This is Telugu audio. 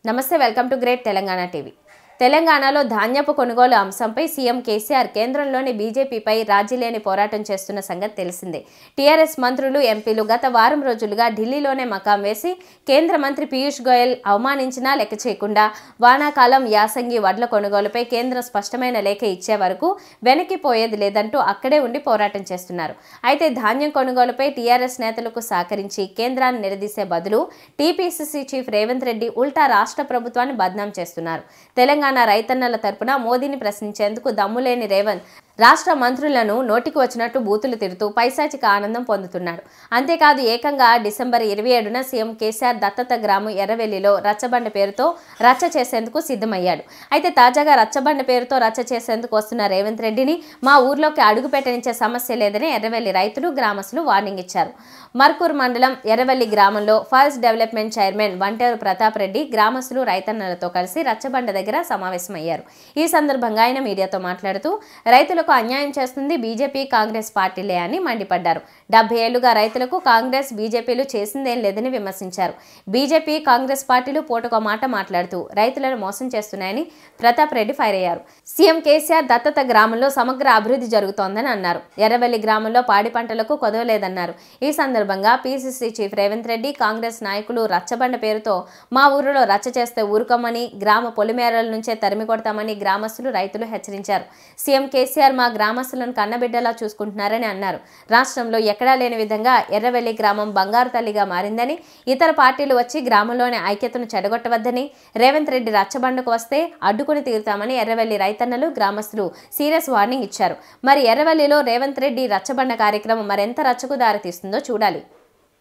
నమస్తే welcome to great Telangana TV తెలంగాణలో ధాన్యపు కొనుగోలు అంశంపై సీఎం కేసీఆర్ కేంద్రంలోని బీజేపీపై రాజీలేని పోరాటం చేస్తున్న సంగతి తెలిసిందే టీఆర్ఎస్ మంత్రులు ఎంపీలు గత వారం రోజులుగా ఢిల్లీలోనే మకాం వేసి కేంద్ర మంత్రి పీయూష్ గోయల్ అవమానించినా లెక్క చేయకుండా వానాకాలం యాసంగి వడ్ల కొనుగోలుపై కేంద్రం స్పష్టమైన లేఖ ఇచ్చే వరకు వెనక్కిపోయేది లేదంటూ అక్కడే ఉండి పోరాటం చేస్తున్నారు అయితే ధాన్యం కొనుగోలుపై టీఆర్ఎస్ నేతలకు సహకరించి కేంద్రాన్ని నిలదీసే బదులు టీపీసీసీ చీఫ్ రేవంత్ రెడ్డి ఉల్టా రాష్ట్ర ప్రభుత్వాన్ని బద్నాం చేస్తున్నారు తెలంగాణ రైతన్నల తరపున మోదీని ప్రశ్నించేందుకు దమ్ములేని రేవంత్ రాష్ట్ర మంత్రులను నోటికి వచ్చినట్టు బూతులు తిడుతూ పైశాచిక ఆనందం పొందుతున్నాడు అంతేకాదు ఏకంగా డిసెంబర్ ఇరవై ఏడున సీఎం కేసీఆర్ దత్తత గ్రామం ఎర్రవెల్లిలో రచ్చబండ పేరుతో రచ్చ చేసేందుకు సిద్ధమయ్యాడు అయితే తాజాగా రచ్చబండ పేరుతో రచ్చ చేసేందుకు వస్తున్న రేవంత్ రెడ్డిని మా ఊర్లోకి అడుగు పెట్టనించే సమస్య లేదని ఎర్రవెల్లి రైతులు గ్రామస్తులు వార్నింగ్ ఇచ్చారు మర్కూర్ మండలం ఎర్రవెల్లి గ్రామంలో forest development chairman Vanteru Pratap Reddy గ్రామస్తులు రైతన్నలతో కలిసి రచ్చబండ దగ్గర సమావేశమయ్యారు ఈ సందర్భంగా ఆయన మీడియాతో మాట్లాడుతూ రైతులకు అన్యాయం చేస్తుంది బీజేపీ కాంగ్రెస్ పార్టీలే అని మండిపడ్డారు డెబ్బై ఏళ్లుగా రైతులకు కాంగ్రెస్ బీజేపీలు చేసిందేం లేదని విమర్శించారు బీజేపీ కాంగ్రెస్ పార్టీలు పూటకో మాట మాట్లాడుతూ రైతులను మోసం చేస్తున్నాయని ప్రతాప్ రెడ్డి ఫైర్ అయ్యారు సీఎం కేసీఆర్ దత్తత గ్రామంలో సమగ్ర అభివృద్ధి జరుగుతోందని అన్నారు ఎర్రవెల్లి గ్రామంలో పాడి పంటలకు కొదవలేదన్నారు ఈ సందర్భంగా పీసీసీ చీఫ్ రేవంత్ రెడ్డి కాంగ్రెస్ నాయకులు రచ్చబండ పేరుతో మా ఊరిలో రచ్చ చేస్తే ఊరుకోమని గ్రామ పొలిమేరల నుంచే తరిమి కొడతామని గ్రామస్తులు రైతులు హెచ్చరించారు సీఎం కేసీఆర్ మా గ్రామస్తులను కన్నబిడ్డలా చూసుకుంటున్నారని అన్నారు రాష్ట్రంలో ఎక్కడా లేని విధంగా ఎర్రవెల్లి గ్రామం బంగారు తల్లిగా మారిందని ఇతర పార్టీలు వచ్చి గ్రామంలోని ఐక్యతను చెడగొట్టవద్దని రేవంత్ రెడ్డి రచ్చబండకు వస్తే అడ్డుకుని తీరుతామని ఎర్రవెల్లి రైతన్నలు గ్రామస్తులు సీరియస్ వార్నింగ్ ఇచ్చారు మరి ఎర్రవెల్లిలో రేవంత్ రెడ్డి రచ్చబండ కార్యక్రమం మరెంత రచ్చకు దారితీస్తుందో చూడాలి